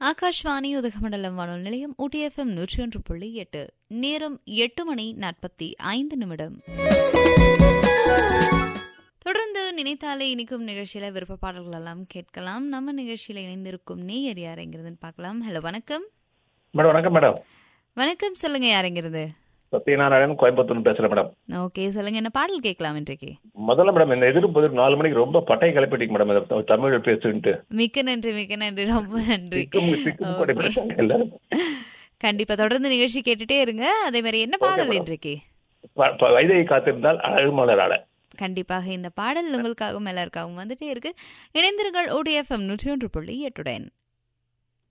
ஆகாஷ்வாணி உதகமண்டலம் வானொலி நிலையம் ஊட்டிஎஃப்எம் நூற்றி ஒன்று புள்ளி எட்டு நேரம் எட்டு மணி நாற்பத்தி ஐந்து நிமிடம் தொடர்ந்து நினைத்தாலே இனிக்கும் நிகழ்ச்சியில விருப்ப பாடல்கள் எல்லாம் கேட்கலாம் நம்ம நிகழ்ச்சியில இணைந்திருக்கும் நேயர் யாருங்கிறதுன்னு பார்க்கலாம் ஹலோ வணக்கம் மேடம் வணக்கம் மேடம் வணக்கம் சொல்லுங்க யாருங்கிறது சத்யநாராயணன் கோயம்புத்தூர் பேசுறேன் மேடம் ஓகே சொல்லுங்க என்ன பாடல் கேட்கலாம் இன்றைக்கு முதல்ல மேடம் இந்த எதிர்ப்பு நாலு மணிக்கு ரொம்ப பட்டை கிளப்பிட்டீங்க மேடம் இந்த தமிழ் பேசுன்ட்டு மிக்க நன்றி மிக்க நன்றி ரொம்ப நன்றி சிக்கும் சிக்கும் போட்டு Okay. பேசுறாங்க எல்லாரும் கண்டிப்பா தொடர்ந்து நிகழ்ச்சி கேட்டுட்டே இருங்க அதே மாதிரி என்ன பாடல் madam. இன்றைக்கு ப- ப- வைதையை காத்திருந்தால் அழகு மலரால கண்டிப்பாக இந்த பாடல் உங்களுக்காகவும் எல்லாருக்காகவும் வந்துட்டே இருக்கு இணைந்திருங்கள் ஓடிஎஃப்எம் நூற்றி ஒன்று புள்ளி எட்டுடன்